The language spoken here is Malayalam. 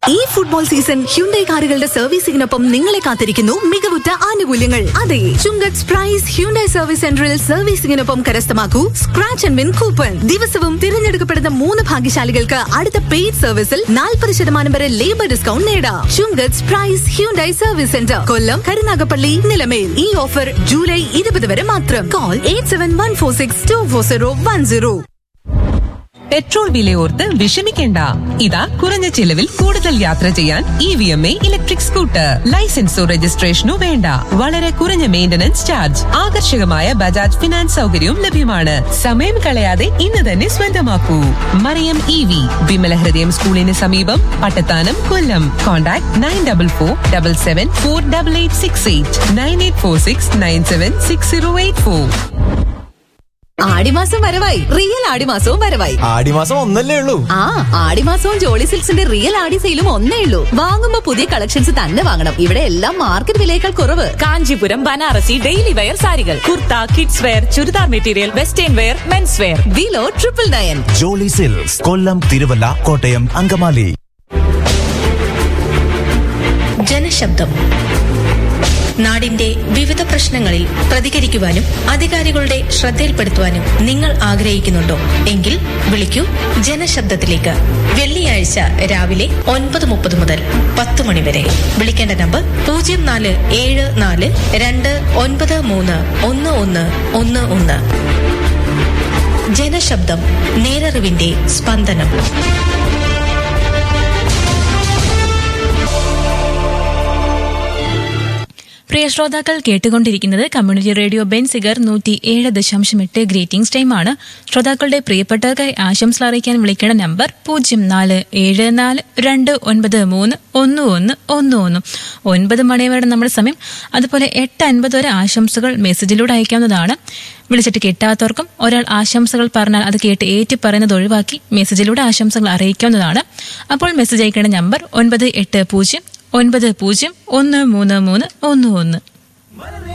ഈ ഫുട്ബോൾ സീസൺ ഹ്യുണ്ടൈ കാറുകളുടെ സർവീസിംഗിനൊപ്പം നിങ്ങളെ കാത്തിരിക്കുന്നു മികവുറ്റ ആനുകൂല്യങ്ങൾ അതെ ചുങ്കത്ത് പ്രൈസ് ഹ്യുണ്ടൈ സർവീസ് സെന്ററിൽ സർവീസിംഗിനൊപ്പം കരസ്ഥമാക്കൂ സ്ക്രാച്ച് ആൻഡ് വിൻ കൂപ്പൺ ദിവസവും തിരഞ്ഞെടുക്കപ്പെടുന്ന മൂന്ന് ഭാഗ്യശാലികൾക്ക് അടുത്ത പെയ്ഡ് സർവീസിൽ നാൽപ്പത് ശതമാനം വരെ ലേബർ ഡിസ്കൗണ്ട് നേടാം Chungath Prize Hyundai service centre Kollam Karunagappally Nilamel ഈ ഓഫർ ജൂലൈ ഇരുപത് വരെ മാത്രം call eight seven one four six two four zero one zero petrol വിലയോർത്ത് വിഷമിക്കേണ്ട ഇതാ കുറഞ്ഞ ചിലവിൽ കൂടുതൽ യാത്ര ചെയ്യാൻ E V M A electric scooter ലൈസൻസോ രജിസ്ട്രേഷനോ വേണ്ട വളരെ കുറഞ്ഞ മെയിന്റനൻസ് ചാർജ് ആകർഷകമായ ബജാജ് ഫിനാൻസ് സൗകര്യവും ലഭ്യമാണ് സമയം കളയാതെ ഇന്ന് തന്നെ സ്വന്തമാക്കൂ മറിയം ഇ വി വിമല ഹൃദയം സ്കൂളിന് സമീപം Pattathanam Kollam contact nine double four double seven four double eight six eight nine eight four six nine seven six zero eight four ആടിമാസം വരവായി റിയൽ ആടിമാസവും വരവായി ആടിമാസം ഒന്നല്ലേ ഉള്ളൂ ആ ആടിമാസവും ജോളി സിൽക്സിന്റെ റിയൽ ആടി സെയിലും ഒന്നേ ഉള്ളൂ വാങ്ങുമ്പോ പുതിയ കളക്ഷൻസ് തന്നെ വാങ്ങണം ഇവിടെ എല്ലാം മാർക്കറ്റ് വിലയേക്കാൾ കുറവ് കാഞ്ചീപുരം ബനാറസി ഡെയിലി വെയർ സാരികൾ kurta kids wear churidar material western wear men's wear വിലോ triple nine Jolly Silks Kollam Thiruvalla Kottayam Angamaly Janasabdam നാടിന്റെ വിവിധ പ്രശ്നങ്ങളിൽ പ്രതികരിക്കുവാനും അധികാരികളുടെ ശ്രദ്ധയിൽപ്പെടുത്തുവാനും നിങ്ങൾ ആഗ്രഹിക്കുന്നുണ്ടോ എങ്കിൽ വിളിക്കൂ ജനശബ്ദത്തിലേക്ക് വെള്ളിയാഴ്ച രാവിലെ ഒൻപത് മുപ്പത് മുതൽ പത്ത് മണി വരെ വിളിക്കേണ്ട നമ്പർ പൂജ്യം നാല് ഏഴ് നാല് രണ്ട് ഒൻപത് മൂന്ന് ഒന്ന് ഒന്ന് ഒന്ന് ഒന്ന് ജനശബ്ദം നേരറിവിന്റെ സ്പന്ദനം പ്രിയ ശ്രോതാക്കൾ കേട്ടുകൊണ്ടിരിക്കുന്നത് കമ്മ്യൂണിറ്റി റേഡിയോ ബെൻസിഗർ നൂറ്റി ഏഴ് ദശാംശം എട്ട് ഗ്രേറ്റിംഗ്സ് ടൈമാണ് ശ്രോതാക്കളുടെ പ്രിയപ്പെട്ടവർക്കായി ആശംസ അറിയിക്കാൻ വിളിക്കേണ്ട നമ്പർ പൂജ്യം നാല് ഏഴ് നാല് രണ്ട് ഒൻപത് മൂന്ന് ഒന്ന് ഒന്ന് ഒന്ന് ഒന്ന് ഒൻപത് മണിവരെ നമ്മുടെ സമയം അതുപോലെ എട്ട് അൻപത് വരെ ആശംസകൾ മെസ്സേജിലൂടെ അയക്കാവുന്നതാണ് വിളിച്ചിട്ട് കിട്ടാത്തവർക്കും ഒരാൾ ആശംസകൾ പറഞ്ഞാൽ അത് കേട്ട് ഏറ്റി പറയുന്നത് ഒഴിവാക്കി മെസ്സേജിലൂടെ ആശംസകൾ അറിയിക്കാവുന്നതാണ് അപ്പോൾ മെസ്സേജ് അയക്കേണ്ട നമ്പർ ഒൻപത് എട്ട് പൂജ്യം ഒൻപത് പൂജ്യം ഒന്ന് മൂന്ന് മൂന്ന് ഒന്ന് ഒന്ന്